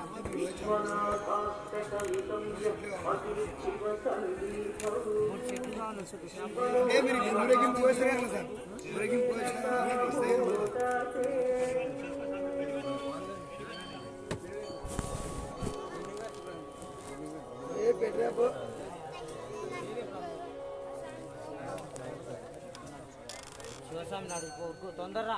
ఏ మీరు ఇప్పుడు ఊరేగింపు పోయిస్తారే కదా సార్ ఊరేగింపు పోయిస్తా ఏ పెట్టరా పో శివస్వామి నాడు తొందరరా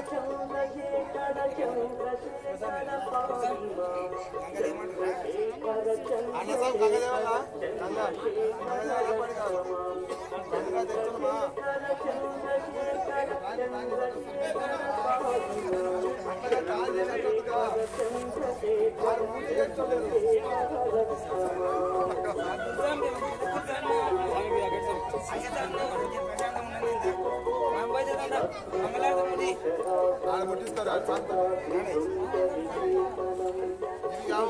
ఆడ ముట్టిస్తారు ఆడ ప్రాంతం. ఇది కావు.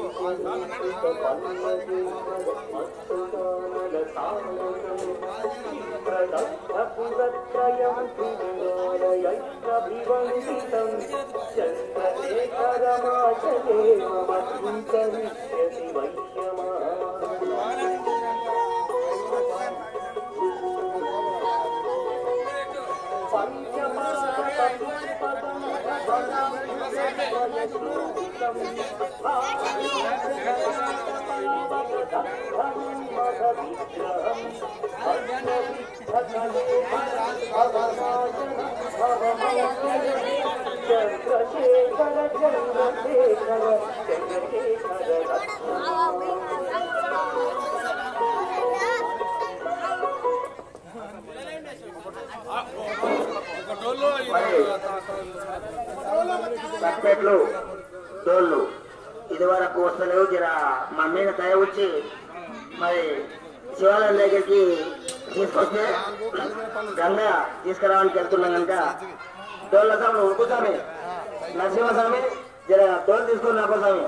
సప్పెట్లు డోళ్ళు ఇది వరకు వస్తలేవు జర మా మీద దయ వచ్చి మరి శివాలయం దగ్గరికి తీసుకొస్తే గంగా తీసుకురావడానికి వెళ్తున్నాం కనుక డోళ్ళ స్వామి ఉరుకుతామి నరసింహస్వామి జర డోళ్ళు తీసుకొని రాపో స్వామి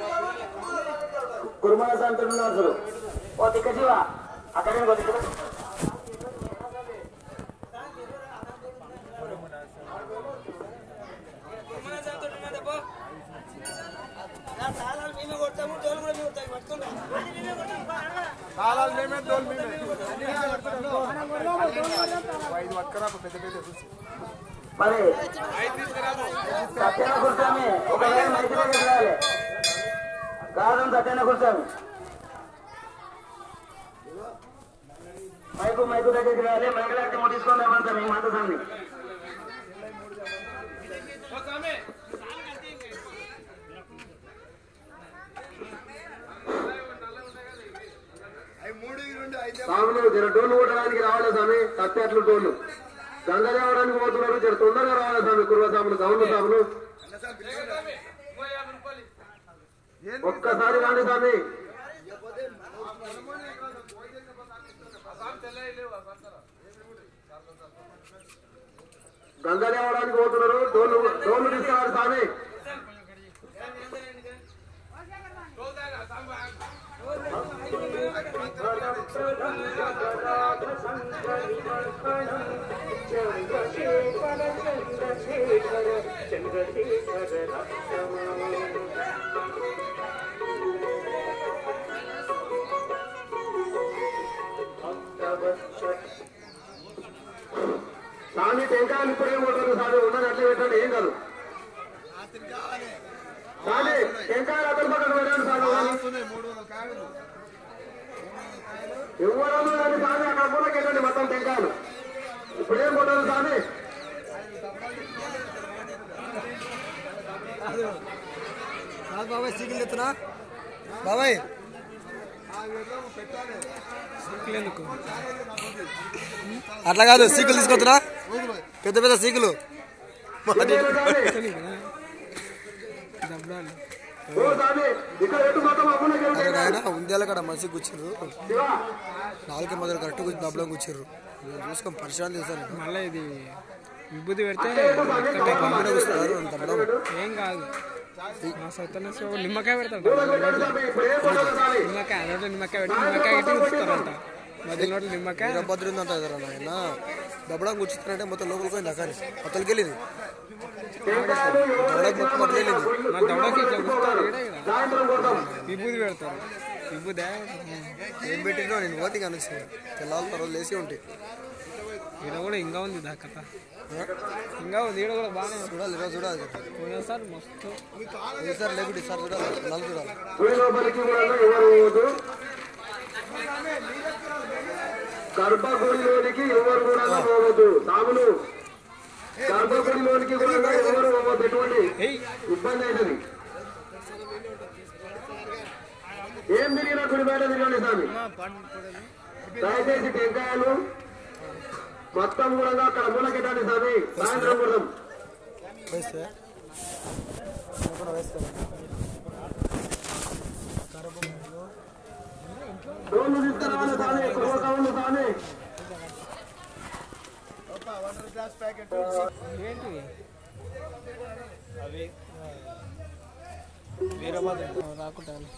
కురుమల సంతున్నారు ఓ తిక్క శివ అక్కడే కొద్దిగా తాళాలు మేమే డోలు మేమే ఐదు పక్కన పెద్ద పెద్ద చూసి మరి సత్యాన కూర్చోమి ఒకవేళ మైకి దగ్గర రావాలి కాదు సత్యాన కూర్చోమి మైకు మైకు దగ్గరికి రావాలి మైకులాంటి ముట్టించుకొని రావాలి మీ మాత స్వామి అవి మూడు ఇవి రెండు ఐదు స్వాములు జర డోలు కొట్టడానికి రావాలి స్వామి సత్యాట్లు డోలు గంగ తేవడానికి పోతున్నారు జర తొందరగా రావాలి స్వామి కుర్వ స్వాములు గౌరవ స్వాములు ఒక్కసారి రాండి స్వామి గంగ తేవడానికి పోతున్నారు డోలు డోలు తీసుకురావాలి స్వామి స్వామి టెంకాయలు ఇప్పుడే కొట్టదు స్వామి ఉన్నది అట్లా పెట్టండి ఏం కాదు స్వామి టెంకాయలు అతని పక్కన పెట్టండి స్వామి వస్తున్నాయి మూడు వందల కాయలు ఎవరన్నా కానీ స్వామి అక్కడ కూడా పెట్టండి మొత్తం టెంకాయలు ఇప్పుడేం కొట్టదు స్వామి కాదు బాబాయ్ సీకిల్ ఎత్తునా బాబాయ్ అట్లా కాదు సీకులు తీసుకొస్తున్నా పెద్ద పెద్ద సీకులు ఓ స్వామి ఇక్కడ ఎటు మొత్తం అమ్ములకి అరే నాయన ఉందేళ్ళ కాడ మంచి కూర్చుర్రు శివ నాలుగు మొదలు కరెక్ట్ కూర్చుని దబ్బలో కూర్చుర్రు నేను చూసుకొని పరిశ్రమ చేశాను మళ్ళీ ఇది విభూతి పెడితే పంపిన కూర్చున్నారు దబ్బడం ఏం కాదు మా సొంత నిమ్మకాయ పెడతాడు స్వామి ఇప్పుడేం కొట్టదు స్వామి నిమ్మకాయ అదే నిమ్మకాయ పెట్టి నిమ్మకాయ పెట్టి ఉంచుతారంట మధ్య నోట్లు నిమ్మకాయ వీరభద్ర ఉందంట ఎదురా నాయన దబ్బడం కూర్చున్నారంటే మొత్తం లోపలికి పోయింది అక్కడ మొత్తం వెళ్ళింది టెంకాయలు దబ్బడం మొత్తం అట్లా వెళ్ళింది మా దవడకి ఇట్లా ఉంచుతారు ఈడ ఈడ. సాయంత్రం కొడతాం విభూతి పెడతారు విభూతి ఏం పెట్టినో నేను ఓటింగ్ అనేసి తెల్లాలి తర్వాత లేచి ఉంటాయి ఈడ కూడా ఇంకా ఉంది దా కథ ఇంకా ఉంది ఈడ కూడా బాగానే ఉంది చూడాలి ఈరోజు చూడాలి పోయినసారి మస్తు ఈసారి లేకుంటే ఈసారి చూడాలి నలుగు చూడాలి గుడి లోపలికి కూడా ఎవరు పోవద్దు గర్భగుడిలోనికి ఎవరు కూడా పోవద్దు సాములు గర్భగుడిలోనికి కూడా ఎవరు ఎటువంటి ఏయ్ ఇబ్బంది అవుతుంది ఏం తిరిగినా కుడి బయట తిరగండి స్వామి దయచేసి టెంకాయలు మొత్తం కూడా అక్కడ మూలకెట్టండి స్వామి సాయంత్రం కూడా వేస్తే కూడా వేస్తే రోడ్లు తీసుకురావాలి స్వామి కుర్రకావులు స్వామి ఏంటి అవి వీరబాద్ రాకుంటాను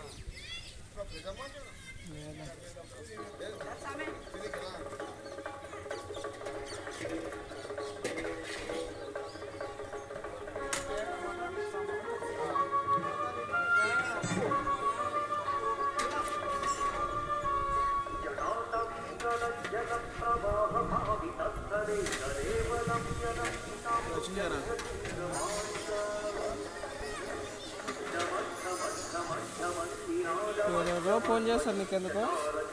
ఎవరెవరో ఫోన్ చేస్తారు నీకెందుకో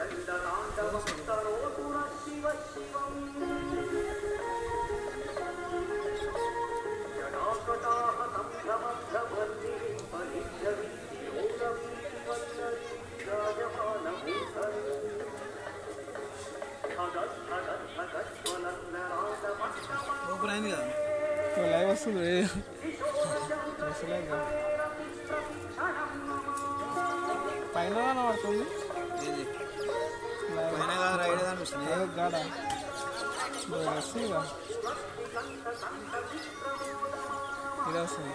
ఓపెన్ అయింది కదా ఓ లైవ్ వస్తుంది వస్తలేదు పైన పడుతుంది ఏది పైన కాదు రైడ్ కనిపిస్తుంది ఏదో గాడా వస్తుందిగా ఇది వస్తుంది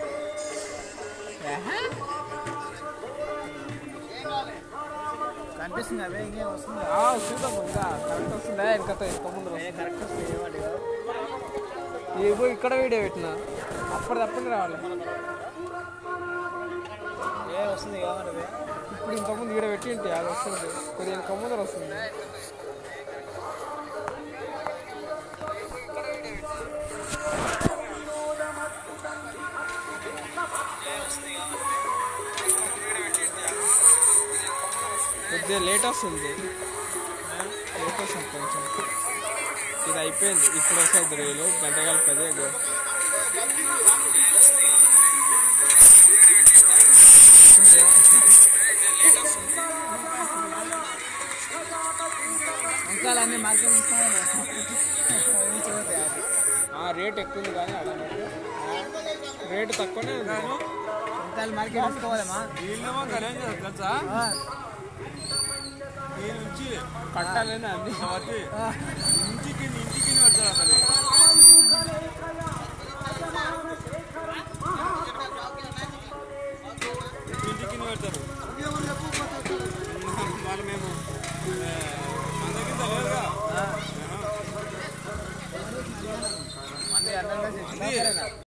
కనిపిస్తుంది అవే ఇంకేం వస్తుంది ఆ, చూద్దాం ఇంకా కరెక్ట్ వస్తుందా వెనకత ఎక్కువ ముందు కరెక్ట్ వస్తుంది ఏమంటే ఇగో ఇక్కడ వీడియో పెట్టిన అప్పటిదప్పుడు రావాలి ఏ వస్తుంది కావాలి ఇప్పుడు ఇంతకుముందు వీడియో పెట్టి ఉంటే అది వస్తుంది కొద్దిగా వెనక ముందర వస్తుంది కొద్దిగా లేట్ వస్తుంది లేట్ వస్తుంది కొంచెం ఇది అయిపోయింది ఇప్పుడు వస్తుంది రీలు గంట కలిపది వంకాయలన్నీ మార్కెట్ ఇస్తాను ఆ రేట్ ఎక్కువ ఉంది కానీ అలా రేటు తక్కువనే ఉంది వంకాయలు మార్కెట్ తీసుకోవాలమ్మా కట్టాలని అన్ని ఇంటికి ఇంటికి పడతారు అసలు ఇంటికి పెడతారు మరి మేము అందరికీ తెలియదుగా మంది అర్థం